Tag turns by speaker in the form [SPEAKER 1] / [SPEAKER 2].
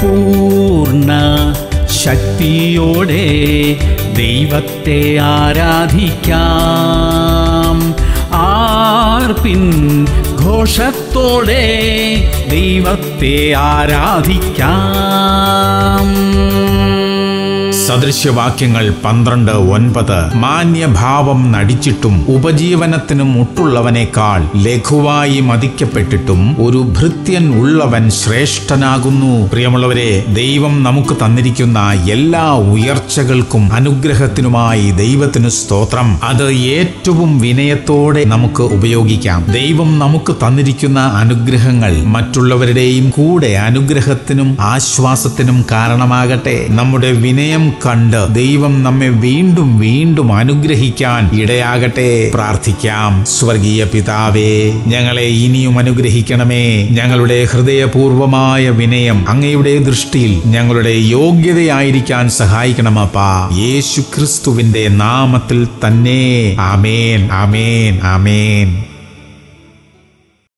[SPEAKER 1] പൂർണ്ണ ശക്തിയോടെ ദൈവത്തെ ആരാധിക്കാം ആർപ്പിൻ ഘോഷത്തോടെ ദൈവത്തെ ആരാധിക്കാം
[SPEAKER 2] സദൃശ്യവാക്യങ്ങൾ പന്ത്രണ്ട് ഒൻപത് മാന്യഭാവം നടിച്ചിട്ടും ഉപജീവനത്തിന് മുട്ടുള്ളവനേക്കാൾ ലഘുവായി മതിക്കപ്പെട്ടിട്ടും ഒരു ഭൃത്യൻ ഉള്ളവൻ ശ്രേഷ്ഠനാകുന്നു പ്രിയമുള്ളവരെ ദൈവം നമുക്ക് തന്നിരിക്കുന്ന എല്ലാ ഉയർച്ചകൾക്കും അനുഗ്രഹത്തിനുമായി ദൈവത്തിന് സ്തോത്രം അത് ഏറ്റവും വിനയത്തോടെ നമുക്ക് ഉപയോഗിക്കാം ദൈവം നമുക്ക് തന്നിരിക്കുന്ന അനുഗ്രഹങ്ങൾ മറ്റുള്ളവരുടെയും കൂടെ അനുഗ്രഹത്തിനും ആശ്വാസത്തിനും കാരണമാകട്ടെ നമ്മുടെ വിനയം കണ്ട് ദൈവം നമ്മെ വീണ്ടും വീണ്ടും അനുഗ്രഹിക്കാൻ ഇടയാകട്ടെ പ്രാർത്ഥിക്കാം സ്വർഗീയ പിതാവേ ഞങ്ങളെ ഇനിയും അനുഗ്രഹിക്കണമേ ഞങ്ങളുടെ ഹൃദയപൂർവമായ വിനയം അങ്ങയുടെ ദൃഷ്ടിയിൽ ഞങ്ങളുടെ യോഗ്യതയായിരിക്കാൻ സഹായിക്കണമപ്പാ യേശു ക്രിസ്തുവിന്റെ നാമത്തിൽ തന്നെ ആമേൻ ആമേൻ ആമേൻ